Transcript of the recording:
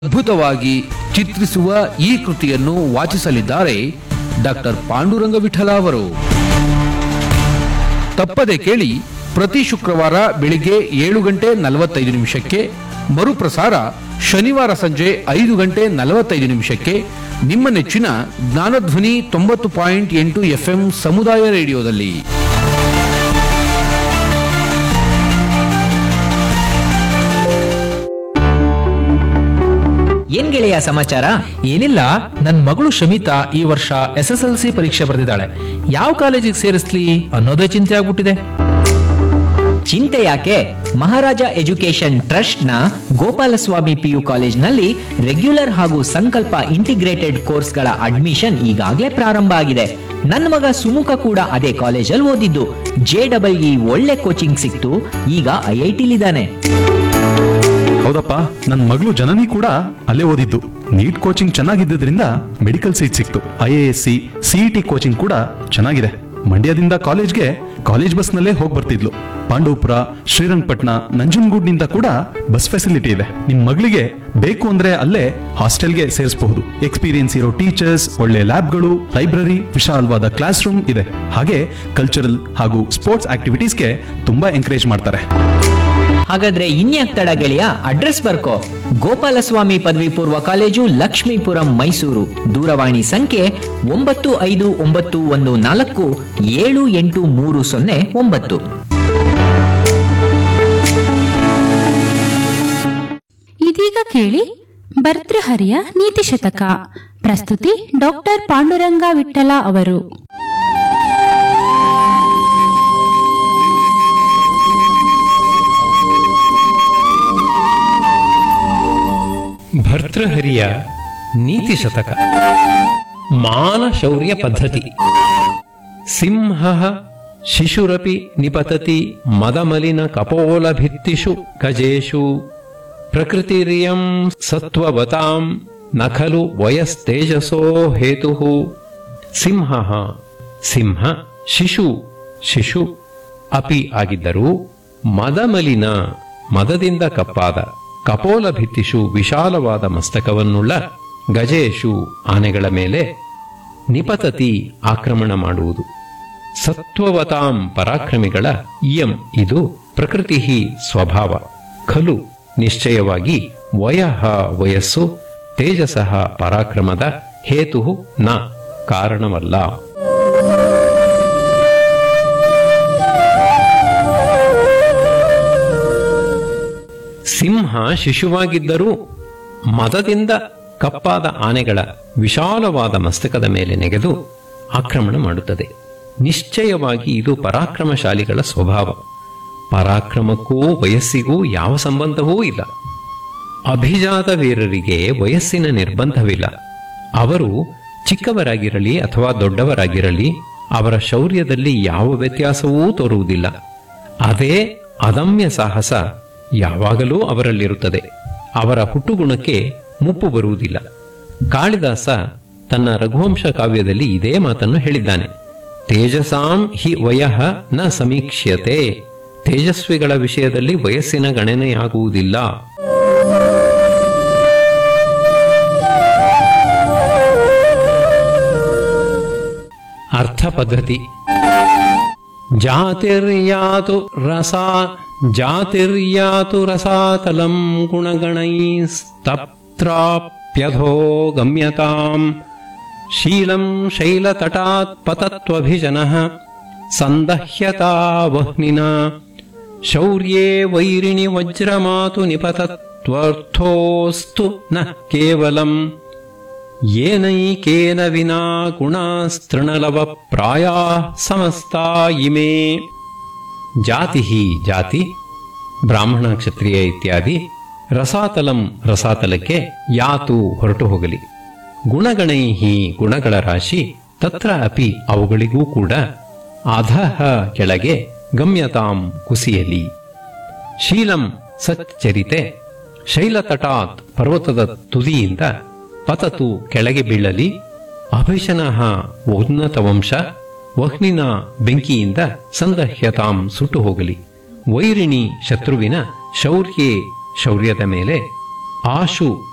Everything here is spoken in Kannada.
ಅದ್ಭುತವಾಗಿ ಚಿತ್ರಿಸುವ ಈ ಕೃತಿಯನ್ನು ವಾಚಿಸಲಿದ್ದಾರೆ ಡಾಕ್ಟರ್ ಪಾಂಡುರಂಗ ವಿಠಲ ಅವರು ತಪ್ಪದೆ ಕೇಳಿ ಪ್ರತಿ ಶುಕ್ರವಾರ ಬೆಳಿಗ್ಗೆ ಏಳು ಗಂಟೆ ನಲವತ್ತೈದು ನಿಮಿಷಕ್ಕೆ ಮರುಪ್ರಸಾರ ಶನಿವಾರ ಸಂಜೆ ಐದು ಗಂಟೆ ನಲವತ್ತೈದು ನಿಮಿಷಕ್ಕೆ ನಿಮ್ಮ ನೆಚ್ಚಿನ ಜ್ಞಾನಧ್ವನಿ ತೊಂಬತ್ತು ಪಾಯಿಂಟ್ ಎಂಟು ಎಫ್ಎಂ ಸಮುದಾಯ ರೇಡಿಯೋದಲ್ಲಿ ಏನ್ ಗೆಳೆಯ ಸಮಾಚಾರ ಏನಿಲ್ಲ ನನ್ ಮಗಳು ಶಮಿತಾ ಈ ವರ್ಷ ಎಸ್ ಎಸ್ ಎಲ್ ಸಿ ಪರೀಕ್ಷೆ ಬರೆದಿದ್ದಾಳೆ ಯಾವ ಕಾಲೇಜಿಗೆ ಸೇರಿಸ್ಲಿ ಅನ್ನೋದೇ ಚಿಂತೆ ಆಗ್ಬಿಟ್ಟಿದೆ ಚಿಂತೆ ಯಾಕೆ ಮಹಾರಾಜ ಎಜುಕೇಶನ್ ಟ್ರಸ್ಟ್ ನ ಗೋಪಾಲಸ್ವಾಮಿ ಪಿಯು ಕಾಲೇಜ್ನಲ್ಲಿ ರೆಗ್ಯುಲರ್ ಹಾಗೂ ಸಂಕಲ್ಪ ಇಂಟಿಗ್ರೇಟೆಡ್ ಕೋರ್ಸ್ಗಳ ಅಡ್ಮಿಷನ್ ಈಗಾಗಲೇ ಪ್ರಾರಂಭ ಆಗಿದೆ ನನ್ನ ಮಗ ಸುಮುಖ ಕೂಡ ಅದೇ ಕಾಲೇಜಲ್ಲಿ ಓದಿದ್ದು ಜೆ ಡಬಲ್ ಇ ಒಳ್ಳೆ ಕೋಚಿಂಗ್ ಸಿಕ್ತು ಈಗ ಐ ಐ ಟಿಲಿದ್ದಾನೆ ಹೌದಪ್ಪ ನನ್ನ ಮಗಳು ಜನನಿ ಕೂಡ ಅಲ್ಲೇ ಓದಿದ್ದು ನೀಟ್ ಕೋಚಿಂಗ್ ಚೆನ್ನಾಗಿದ್ದರಿಂದ ಮೆಡಿಕಲ್ ಸೀಟ್ ಸಿಕ್ತು I A S C CET coaching ಕೂಡ ಚೆನ್ನಾಗಿದೆ ಮಂಡ್ಯದಿಂದ ಕಾಲೇಜ್ಗೆ ಕಾಲೇಜ್ ಬಸ್ನಲ್ಲೇ ಹೋಗಿ ಬರ್ತಿದ್ಲು ಪಾಂಡವಪುರ ಶ್ರೀರಂಗಪಟ್ಟಣ ನಂಜನಗೂಡ್ನಿಂದ ಕೂಡ ಬಸ್ ಫೆಸಿಲಿಟಿ ಇದೆ ನಿಮ್ ಮಗಳಿಗೆ ಬೇಕು ಅಂದ್ರೆ ಅಲ್ಲೇ ಹಾಸ್ಟೆಲ್ಗೆ ಸೇರಿಸಬಹುದು ಎಕ್ಸ್ಪೀರಿಯನ್ಸ್ ಇರೋ ಟೀಚರ್ಸ್ ಒಳ್ಳೆ ಲ್ಯಾಬ್ಗಳು ಲೈಬ್ರರಿ ವಿಶಾಲವಾದ ಕ್ಲಾಸ್ ರೂಮ್ ಇದೆ ಹಾಗೆ ಕಲ್ಚರಲ್ ಹಾಗೂ ಸ್ಪೋರ್ಟ್ಸ್ ಆಕ್ಟಿವಿಟೀಸ್ಗೆ ತುಂಬಾ ಎಂಕರೇಜ್ ಮಾಡ್ತಾರೆ ಹಾಗಾದ್ರೆ ಇನ್ಯಾಕ್ ತಡ ಗೆಳೆಯ ಅಡ್ರೆಸ್ ಬರ್ಕೋ ಗೋಪಾಲಸ್ವಾಮಿ ಪದವಿ ಪೂರ್ವ ಕಾಲೇಜು ಲಕ್ಷ್ಮೀಪುರಂ ಮೈಸೂರು ದೂರವಾಣಿ ಸಂಖ್ಯೆ ಒಂಬತ್ತು ಐದು ಒಂಬತ್ತು ಒಂದು ನಾಲ್ಕು ಏಳು ಎಂಟು ಮೂರು ಸೊನ್ನೆ ಒಂಬತ್ತು ಇದೀಗ ಕೇಳಿ ಭರ್ತೃಹರಿಯ ನೀತಿ ಶತಕ ಪ್ರಸ್ತುತಿ ಡಾಕ್ಟರ್ ಪಾಂಡುರಂಗ ವಿಠಲ ಅವರು ಭರ್ತೃಹರಿಯ ನೀತಿ ಶತಕ ಮಾನಶೌರ್ಯ ಪದ್ಧತಿ ಸಿಂಹ ಶಿಶುರಪಿ ನಿಪತತಿ ಮದಮಲಿನ ಕಪೋಲಭಿತ್ತಿಷು ಗಜೇಷು ಪ್ರಕೃತಿರಿಯಂ ಸತ್ವವತಾಂ ನ ಖಲು ವಯಸ್ತೇಜಸೋ ಹೇತು ಸಿಂಹ ಸಿಂಹ ಶಿಶು ಶಿಶು ಅಪಿ ಆಗಿದ್ದರೂ ಮದಮಲಿನ ಮದದಿಂದ ಕಪ್ಪಾದ ಕಪೋಲ ಭಿತ್ತಿಷು ವಿಶಾಲವಾದ ಮಸ್ತಕವನ್ನುಳ್ಳ ಗಜೇಶು ಆನೆಗಳ ಮೇಲೆ ನಿಪತತಿ ಆಕ್ರಮಣ ಮಾಡುವುದು ಸತ್ವವತಾಂ ಪರಾಕ್ರಮಿಗಳ ಇಯಂ ಇದು ಪ್ರಕೃತಿ ಸ್ವಭಾವ ಖಲು ನಿಶ್ಚಯವಾಗಿ ವಯಃ ವಯಸ್ಸು ತೇಜಸಃ ಪರಾಕ್ರಮದ ಹೇತು ನ ಕಾರಣವಲ್ಲ ಸಿಂಹ ಶಿಶುವಾಗಿದ್ದರೂ ಮದದಿಂದ ಕಪ್ಪಾದ ಆನೆಗಳ ವಿಶಾಲವಾದ ಮಸ್ತಕದ ಮೇಲೆ ನೆಗೆದು ಆಕ್ರಮಣ ಮಾಡುತ್ತದೆ ನಿಶ್ಚಯವಾಗಿ ಇದು ಪರಾಕ್ರಮಶಾಲಿಗಳ ಸ್ವಭಾವ ಪರಾಕ್ರಮಕ್ಕೂ ವಯಸ್ಸಿಗೂ ಯಾವ ಸಂಬಂಧವೂ ಇಲ್ಲ ಅಭಿಜಾತ ವೀರರಿಗೆ ವಯಸ್ಸಿನ ನಿರ್ಬಂಧವಿಲ್ಲ ಅವರು ಚಿಕ್ಕವರಾಗಿರಲಿ ಅಥವಾ ದೊಡ್ಡವರಾಗಿರಲಿ ಅವರ ಶೌರ್ಯದಲ್ಲಿ ಯಾವ ವ್ಯತ್ಯಾಸವೂ ತೋರುವುದಿಲ್ಲ ಅದೇ ಅದಮ್ಯ ಸಾಹಸ ಯಾವಾಗಲೂ ಅವರಲ್ಲಿರುತ್ತದೆ ಅವರ ಹುಟ್ಟುಗುಣಕ್ಕೆ ಮುಪ್ಪು ಬರುವುದಿಲ್ಲ ಕಾಳಿದಾಸ ತನ್ನ ರಘುವಂಶ ಕಾವ್ಯದಲ್ಲಿ ಇದೇ ಮಾತನ್ನು ಹೇಳಿದ್ದಾನೆ ತೇಜಸಾಂ ಹಿ ವಯಃ ನ ಸಮೀಕ್ಷ್ಯತೆ ತೇಜಸ್ವಿಗಳ ವಿಷಯದಲ್ಲಿ ವಯಸ್ಸಿನ ಗಣನೆಯಾಗುವುದಿಲ್ಲ ಅರ್ಥ ಪದ್ಧತಿ ಜಾತಿರ್ಯಾತು ರಸಾ ಜಾತಿರ್ಯಾತು ರಸಾತಲಂ ಗುಣಗಣೈಸ್ತಪ್ತ್ರಾಪ್ಯಧೋ ಗಮ್ಯತಾಂ ಶೀಲಂ ಶೈಲತಟಾತ್ ಪತತ್ವಭಿಜನಃ ಸಂದಹ್ಯತಾ ವಹ್ನಿನ ಶೌರ್ಯೇ ವೈರಿಣಿ ವಜ್ರಮಾತು ನಿಪತತ್ವರ್ಥೋಸ್ತು ನ ಕೇವಲಂ ಏನೈಕೇನ ವಿನಾ ಗುಣಸ್ತೃಣಲವ ಪ್ರಾಯಾ ಸಮಸ್ತಾ ಇಮೇ ಜಾತಿ ಜಾತಿ ಬ್ರಾಹ್ಮಣ ಕ್ಷತ್ರಿಯ ಇತ್ಯಾದಿ ರಸಾತಲಂ ರಸಾತಲಕ್ಕೆ ಯಾತು ಹೊರಟು ಹೋಗಲಿ ಗುಣಗಣೈಹಿ ಗುಣಗಳ ರಾಶಿ ತತ್ರ ಅಪಿ ಅವುಗಳಿಗೂ ಕೂಡ ಅಧಃ ಕೆಳಗೆ ಗಮ್ಯತಾಂ ಕುಸಿಯಲಿ ಶೀಲಂ ಸಚ್ಚರಿತೆ ಶೈಲತಟಾತ್ ಪರ್ವತದ ತುದಿಯಿಂದ ಪತತು ಕೆಳಗೆ ಬೀಳಲಿ ಅಭಿಶನಃ ಉನ್ನತ ವಂಶ ವಹ್ನಿನ ಬೆಂಕಿಯಿಂದ ಸಂದಹ್ಯತಾಂ ಸುಟ್ಟು ಹೋಗಲಿ ವೈರಿಣಿ ಶತ್ರುವಿನ ಶೌರ್ಯೇ ಶೌರ್ಯದ ಮೇಲೆ ಆಶು